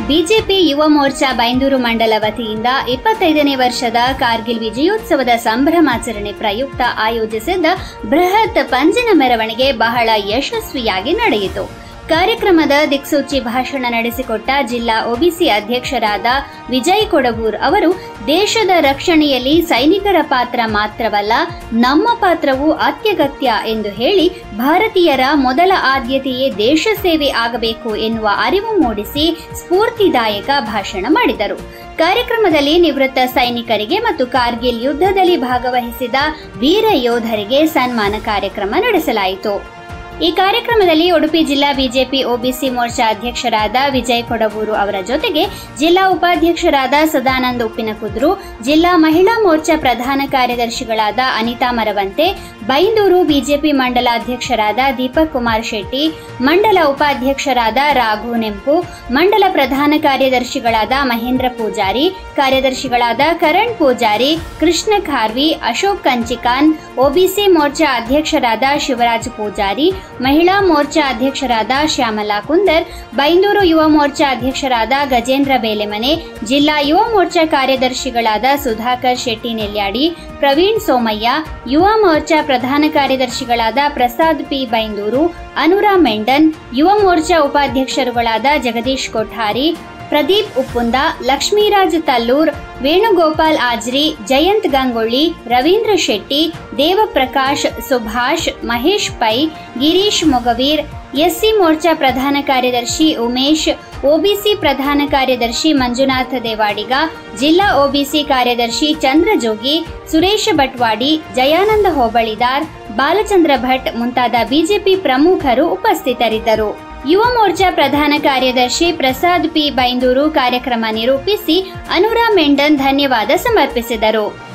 BJP ಯುವ ಮೋರ್ಚಾ ಬೈಂದೂರು ಮಂಡಲ ವತಿಯಿಂದ ಇಪ್ಪತ್ತೈದನೇ ವರ್ಷದ ಕಾರ್ಗಿಲ್ ವಿಜಯೋತ್ಸವದ ಸಂಭ್ರಮಾಚರಣೆ ಪ್ರಯುಕ್ತ ಆಯೋಜಿಸಿದ್ದ ಬೃಹತ್ ಪಂಜಿನ ಮೆರವಣಿಗೆ ಬಹಳ ಯಶಸ್ವಿಯಾಗಿ ನಡೆಯಿತು ಕಾರ್ಯಕ್ರಮದ ದಿಕ್ಸೂಚಿ ಭಾಷಣ ನಡೆಸಿಕೊಟ್ಟ ಜಿಲ್ಲಾ ಒಬಿಸಿ ಅಧ್ಯಕ್ಷರಾದ ವಿಜಯ್ ಕೊಡಗೂರ್ ಅವರು ದೇಶದ ರಕ್ಷಣೆಯಲ್ಲಿ ಸೈನಿಕರ ಪಾತ್ರ ಮಾತ್ರವಲ್ಲ ನಮ್ಮ ಪಾತ್ರವೂ ಅತ್ಯಗತ್ಯ ಎಂದು ಹೇಳಿ ಭಾರತೀಯರ ಮೊದಲ ಆದ್ಯತೆಯೇ ದೇಶ ಸೇವೆ ಆಗಬೇಕು ಎನ್ನುವ ಅರಿವು ಮೂಡಿಸಿ ಸ್ಫೂರ್ತಿದಾಯಕ ಭಾಷಣ ಮಾಡಿದರು ಕಾರ್ಯಕ್ರಮದಲ್ಲಿ ನಿವೃತ್ತ ಸೈನಿಕರಿಗೆ ಮತ್ತು ಕಾರ್ಗಿಲ್ ಯುದ್ಧದಲ್ಲಿ ಭಾಗವಹಿಸಿದ ವೀರ ಯೋಧರಿಗೆ ಸನ್ಮಾನ ಕಾರ್ಯಕ್ರಮ ನಡೆಸಲಾಯಿತು ಈ ಕಾರ್ಯಕ್ರಮದಲ್ಲಿ ಉಡುಪಿ ಜಿಲ್ಲಾ ಬಿಜೆಪಿ ಒಬಿಸಿ ಮೋರ್ಚಾ ಅಧ್ಯಕ್ಷರಾದ ವಿಜಯ್ ಕೊಡಗೂರು ಅವರ ಜೊತೆಗೆ ಜಿಲ್ಲಾ ಉಪಾಧ್ಯಕ್ಷರಾದ ಸದಾನಂದ ಉಪ್ಪಿನಕುದ್ರು ಜಿಲ್ಲಾ ಮಹಿಳಾ ಮೋರ್ಚಾ ಪ್ರಧಾನ ಕಾರ್ಯದರ್ಶಿಗಳಾದ ಅನಿತಾ ಮರವಂತೆ ಬೈಂದೂರು ಬಿಜೆಪಿ ಮಂಡಲಾಧ್ಯಕ್ಷರಾದ ದೀಪಕ್ ಕುಮಾರ್ ಶೆಟ್ಟಿ ಮಂಡಲ ಉಪಾಧ್ಯಕ್ಷರಾದ ರಾಘು ನೆಂಪು ಮಂಡಲ ಪ್ರಧಾನ ಕಾರ್ಯದರ್ಶಿಗಳಾದ ಮಹೇಂದ್ರ ಪೂಜಾರಿ ಕಾರ್ಯದರ್ಶಿಗಳಾದ ಕರಣ್ ಪೂಜಾರಿ ಕೃಷ್ಣ ಖಾರ್ವಿ ಅಶೋಕ್ ಕಂಚಿಕಾನ್ ಒಬಿಸಿ ಮೋರ್ಚಾ ಅಧ್ಯಕ್ಷರಾದ ಶಿವರಾಜ್ ಪೂಜಾರಿ ಮಹಿಳಾ ಮೋರ್ಚಾ ಅಧ್ಯಕ್ಷರಾದ ಶ್ಯಾಮಲಾ ಕುಂದರ್ ಬೈಂದೂರು ಯುವ ಮೋರ್ಚಾ ಅಧ್ಯಕ್ಷರಾದ ಗಜೇಂದ್ರ ಬೇಲೆಮನೆ ಜಿಲ್ಲಾ ಯುವ ಮೋರ್ಚಾ ಕಾರ್ಯದರ್ಶಿಗಳಾದ ಸುಧಾಕರ್ ಶೆಟ್ಟಿ ನೆಲ್ಯಾಡಿ ಪ್ರವೀಣ್ ಸೋಮಯ್ಯ ಯುವ ಮೋರ್ಚಾ ಪ್ರಧಾನ ಕಾರ್ಯದರ್ಶಿಗಳಾದ ಪ್ರಸಾದ್ ಪಿ ಬೈಂದೂರು ಅನುರಾ ಮೆಂಡನ್ ಯುವ ಮೋರ್ಚಾ ಉಪಾಧ್ಯಕ್ಷರುಗಳಾದ ಜಗದೀಶ್ ಕೊಠಾರಿ ಪ್ರದೀಪ್ ಉಪ್ಪುಂದ ಲಕ್ಷ್ಮೀರಾಜ್ ತಲ್ಲೂರ್ ವೇಣುಗೋಪಾಲ್ ಆಜ್ರಿ ಜಯಂತ್ ಗಂಗೊಳ್ಳಿ ರವೀಂದ್ರ ಶೆಟ್ಟಿ ದೇವಪ್ರಕಾಶ್ ಸುಭಾಷ್ ಮಹೇಶ್ ಪೈ ಗಿರೀಶ್ ಮೊಗವೀರ್ ಎಸ್ಸಿ ಮೋರ್ಚಾ ಪ್ರಧಾನ ಕಾರ್ಯದರ್ಶಿ ಉಮೇಶ್ ಒಬಿಸಿ ಪ್ರಧಾನ ಕಾರ್ಯದರ್ಶಿ ಮಂಜುನಾಥ ದೇವಾಡಿಗ ಜಿಲ್ಲಾ ಒಬಿಸಿ ಕಾರ್ಯದರ್ಶಿ ಚಂದ್ರಜೋಗಿ ಸುರೇಶ ಬಟ್ವಾಡಿ ಜಯಾನಂದ ಹೋಬಳಿದಾರ್ ಬಾಲಚಂದ್ರ ಭಟ್ ಮುಂತಾದ ಬಿಜೆಪಿ ಪ್ರಮುಖರು ಉಪಸ್ಥಿತರಿದ್ದರು ಯುವ ಮೋರ್ಚಾ ಪ್ರಧಾನ ಕಾರ್ಯದರ್ಶಿ ಪ್ರಸಾದ್ ಪಿ ಬೈಂದೂರು ಕಾರ್ಯಕ್ರಮ ನಿರೂಪಿಸಿ ಅನುರಾ ಮೆಂಡನ್ ಧನ್ಯವಾದ ಸಮರ್ಪಿಸಿದರು